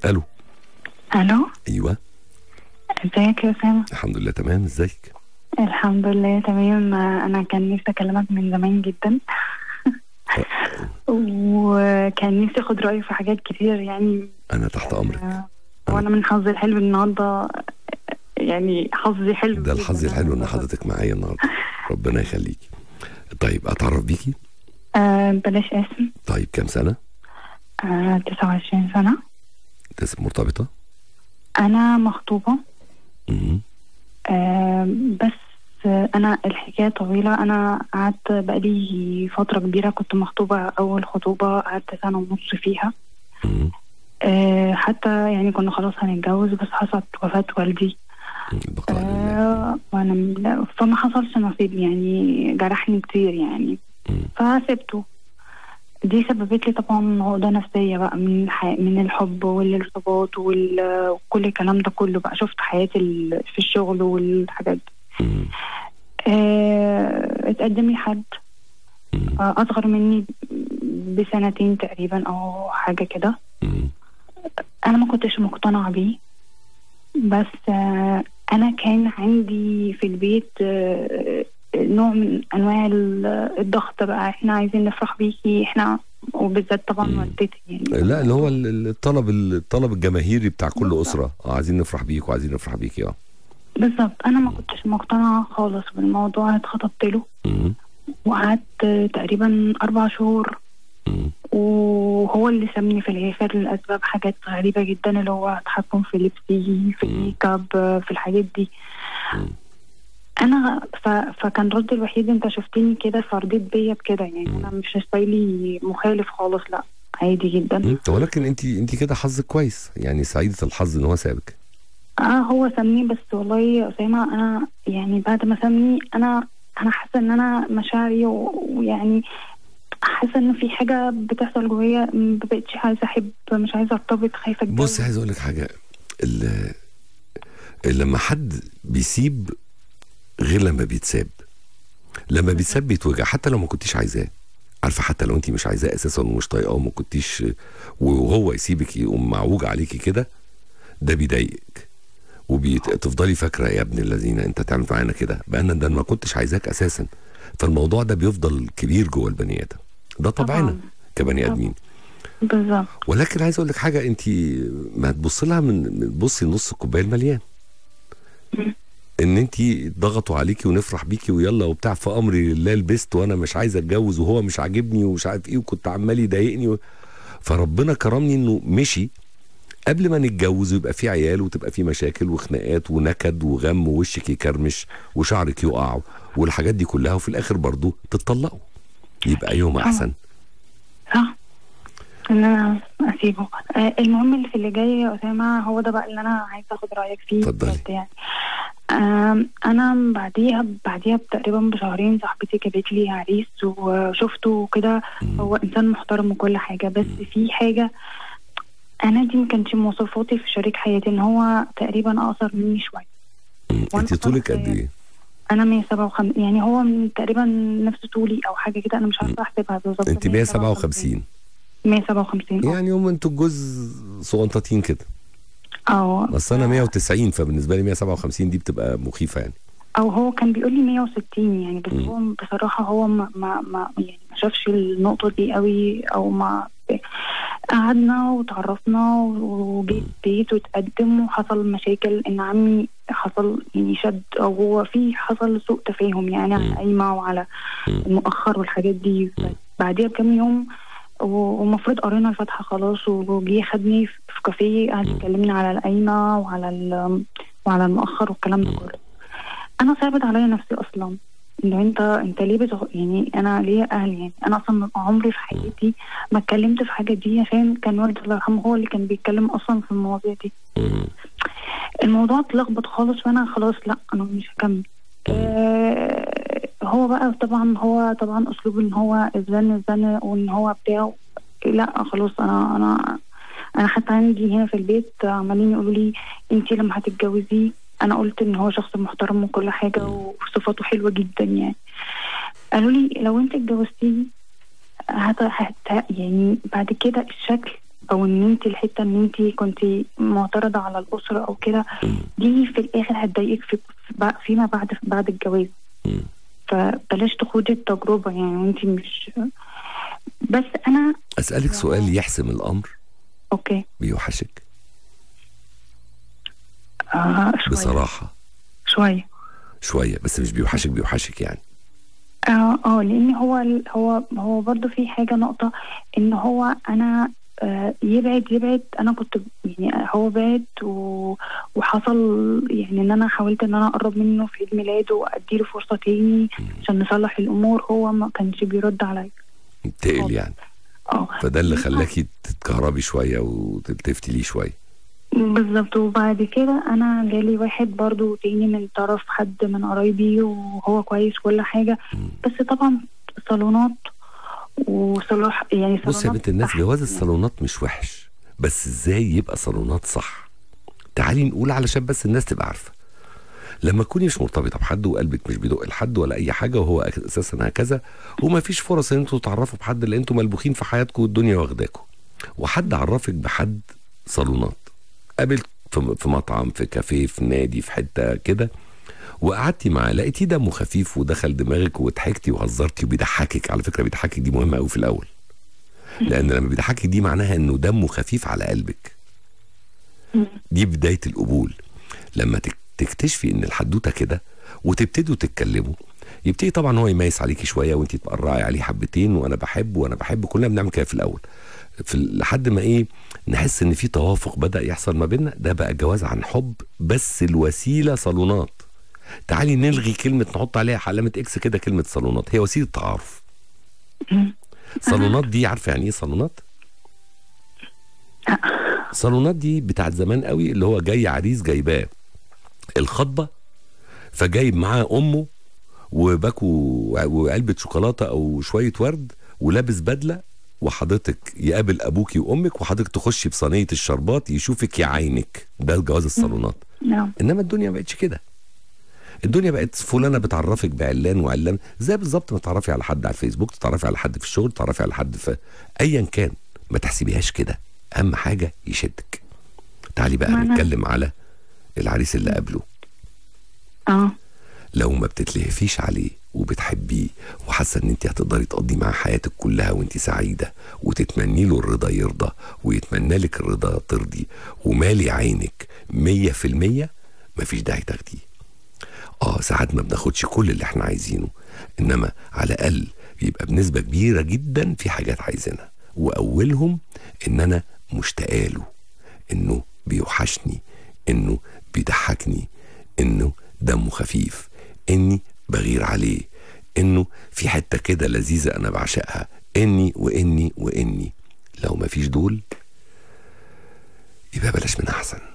الو الو ايوه ازيك يا اسامه الحمد لله تمام ازيك الحمد لله تمام انا كان نفسي اكلمك من زمان جدا وكان نفسي اخد رايك في حاجات كتير يعني انا تحت امرك آه، وانا من حظي الحلو النهارده يعني حظي حلو ده الحظ جداً الحلو ان النهاردة. حضرتك معايا النهارده ربنا يخليكي طيب اتعرف بيكي آه بلاش اسم طيب كام سنه آه 29 سنه لسه مرتبطه انا مخطوبه مم. آه بس آه، انا الحكايه طويله انا قعدت بقالي فتره كبيره كنت مخطوبه اول خطوبه قعدت سنه ونص فيها مم. آه حتى يعني كنا خلاص هنتجوز بس حصلت وفاه والدي مم. البقاء لله آه وانا لا، فما حصلش نصيب يعني جرحني كتير يعني مم. فسبته دي سببت لي طبعا عقدة نفسية بقى من الح... من الحب والارتباط وال... وكل الكلام ده كله بقى شفت حياتي ال... في الشغل والحاجات دي مم. آه... اتقدم لي حد مم. آه، أصغر مني بسنتين تقريبا أو حاجة كده مم. أنا ما كنتش مقتنعة بيه بس آه، أنا كان عندي في البيت آه، نوع من أنواع ال- الضغط بقى إحنا عايزين نفرح بيكي إحنا وبالذات طبعا مم. والدتي يعني لا اللي هو ال- الطلب الطلب الجماهيري بتاع كل اسره اه عايزين نفرح بيك وعايزين نفرح بيكي اه بالظبط أنا ما كنتش مقتنعة خالص بالموضوع اتخطبت له مم. وقعدت آه، تقريبا أربع شهور مم. وهو اللي سابني في الاخر لاسباب حاجات غريبه جدا اللي هو تحكم في لبسي في مم. الميك اب في الحاجات دي مم. انا ف... فكان ردي الوحيد انت شفتني كده فرضيت بيا بكده يعني مم. انا مش ستايلي مخالف خالص لا عادي جدا مم. ولكن انت انت كده حظك كويس يعني سعيده الحظ ان هو سابك اه هو سابني بس والله يا اسامه انا يعني بعد ما سابني انا انا حاسه ان انا مشاعري و- ويعني حاسه ان في حاجه بتحصل جوايا ما بقتش عايزه احب مش عايزه ارتبط خايفه اتجوز بص عايز اقول لك حاجه ال- لما حد بيسيب غير لما بيتساب لما بيتساب بيتوجع حتى لو ما كنتيش عايزاه عارفه حتى لو انت مش عايزاه اساسا ومش طايقاه وما كنتيش وهو يسيبك يقوم معوج عليكي كده ده بيضايقك وتفضلي فاكره يا ابن الذين انت تعمل معانا كده بقى انا ده أنا ما كنتش عايزاك اساسا فالموضوع ده بيفضل كبير جوه البني ادم ده طبعنا طبعاً. كبني طبعاً. ادمين بالظبط ولكن عايز اقول لك حاجه انت ما تبص لها من من- بصي نص الكوبايه المليان مم. ان انت ضغطوا عليكي ونفرح بيكي ويلا وبتاع في امري لله لبست وانا مش عايز اتجوز وهو مش عاجبني ومش عارف ايه وكنت عمال يضايقني و... فربنا كرمني انه مشي قبل ما نتجوز ويبقى في عيال وتبقى في مشاكل وخناقات ونكد وغم ووشك يكرمش وشعرك يقع والحاجات دي كلها وفي الاخر برضو تتطلقوا يبقى يوم طبعاً. احسن صح ان انا اسيبه آه المهم اللي في اللي جاي يا اسامه هو ده بقى اللي انا عايزه اخد رايك فيه اتفضلي. بجد يعني آم، انا بعديها بعديها تقريبا بشهرين صاحبتي جابت لي عريس وشفته وكده مم. هو انسان محترم وكل حاجه بس في حاجه انا دي ما كانش مواصفاتي في شريك حياتي ان هو تقريبا اقصر مني شويه مم. وأنا انت طولك قد خلاص ايه؟ انا 157 يعني هو من تقريبا نفس طولي او حاجه كده انا مش عارفه احسبها بالظبط انت 157 157 اه يعني هم انتوا الجوز صغنطاطين كده اه بس انا 190 فبالنسبه لي 157 دي بتبقى مخيفه يعني او هو كان بيقول لي 160 يعني بس مم. هو بصراحه هو ما ما, ما يعني ما شافش النقطه دي قوي او ما قعدنا وتعرفنا وجيت بيت وتقدم وحصل مشاكل ان عمي حصل يعني شد او هو في حصل سوء تفاهم يعني على مم. القايمه وعلى مم. المؤخر والحاجات دي بعديها بكام يوم و- ومفروض قرينا الفاتحه خلاص وجي خدني في في كافيه قعد مم. يكلمني على القايمه وعلى ال- وعلى المؤخر والكلام ده مم. كله انا صعبت عليا نفسي اصلا انه انت انت ليه بتغ... يعني انا ليا اهل يعني انا اصلا عمري في حياتي ما اتكلمت في حاجه دي عشان كان والدي الله يرحمه هو اللي كان بيتكلم اصلا في المواضيع دي مم. الموضوع اتلخبط خالص وانا خلاص لا انا مش هكمل آه هو بقى طبعا هو طبعا اسلوب ان هو الزن الزن وان هو بتاعه لا خلاص انا انا انا حتى عندي هنا في البيت عمالين يقولوا لي انت لما هتتجوزيه انا قلت ان هو شخص محترم وكل حاجه وصفاته حلوه جدا يعني قالوا لي لو انت اتجوزتيه هت... هت... يعني بعد كده الشكل او ان انت الحته ان انت كنت معترضه على الاسره او كده مم. دي في الاخر هتضايقك في في- فيما بعد بعد الجواز مم. فبلاش تخوضي التجربه يعني انت مش بس انا اسالك سؤال يحسم الامر اوكي بيوحشك آه شويه بصراحه شويه شويه بس مش بيوحشك بيوحشك يعني اه اه لان هو ال- هو هو برضو في حاجه نقطه ان هو انا آه يبعد يبعد انا كنت يعني هو بعد و- وحصل يعني ان انا حاولت ان انا اقرب منه في عيد ميلاده واديله فرصه تاني عشان نصلح الامور هو ما كانش بيرد عليا تقل يعني اه فده اللي خلاكي تتكهربي شويه وتلتفتي ليه شويه بالظبط وبعد كده انا جالي واحد برضو تاني من طرف حد من قرايبي وهو كويس كل حاجه بس طبعا صالونات وصلاح يعني بص يا صالونات بنت الناس صح. جواز الصالونات مش وحش بس ازاي يبقى صالونات صح تعالي نقول علشان بس الناس تبقى عارفه لما تكوني مش مرتبطه بحد وقلبك مش بيدق لحد ولا اي حاجه وهو اساسا هكذا وما فيش فرص ان انتوا تتعرفوا بحد لان انتوا ملبوخين في حياتكم والدنيا واخداكم وحد عرفك بحد صالونات قابلت في في مطعم في كافيه في نادي في حته كده وقعدتي معاه لقيتيه دمه خفيف ودخل دماغك وضحكتي وهزرتي وبيضحكك على فكره بيضحكك دي مهمه قوي في الاول لان لما بيضحكك دي معناها انه دمه خفيف على قلبك مم. دي بدايه القبول لما تك- تكتشفي ان الحدوته كده وتبتدوا تتكلموا يبتدي طبعا هو يميس عليكي شويه وانت تقرعي عليه حبتين وانا بحب وانا بحب كلنا بنعمل كده في الاول في ال- لحد ما ايه نحس ان في توافق بدا يحصل ما بيننا ده بقى جواز عن حب بس الوسيله صالونات تعالي نلغي كلمه نحط عليها علامه اكس كده كلمه صالونات هي وسيله تعارف مم. صالونات دي عارفه يعني ايه صالونات صالونات دي بتاعت زمان قوي اللي هو جاي عريس جايباه الخطبه فجايب معاه امه وباكو وعلبه شوكولاته او شويه ورد ولابس بدله وحضرتك يقابل ابوكي وامك وحضرتك تخشي بصينيه الشربات يشوفك يا عينك ده جواز الصالونات نعم انما الدنيا ما بقتش كده الدنيا بقت فلانه بتعرفك بعلان وعلان زي بالظبط ما تعرفي على حد على الفيسبوك تتعرفي على حد في الشغل تتعرفي على حد في ايا كان ما تحسبيهاش كده اهم حاجه يشدك تعالي بقى ما أنا- نتكلم على العريس اللي قبله اه لو ما بتتلهفيش عليه وبتحبيه وحاسه ان انت هتقدري تقضي معاه حياتك كلها وانت سعيده وتتمني له الرضا يرضى ويتمنى لك الرضا ترضي ومالي عينك مية في المية مفيش داعي تاخديه اه ساعات ما بناخدش كل اللي احنا عايزينه انما على الاقل يبقى بنسبه كبيره جدا في حاجات عايزينها واولهم ان انا مشتاقه له انه بيوحشني انه بيضحكني انه دمه خفيف اني بغير عليه انه في حته كده لذيذه انا بعشقها اني واني واني لو مفيش دول يبقى بلاش من احسن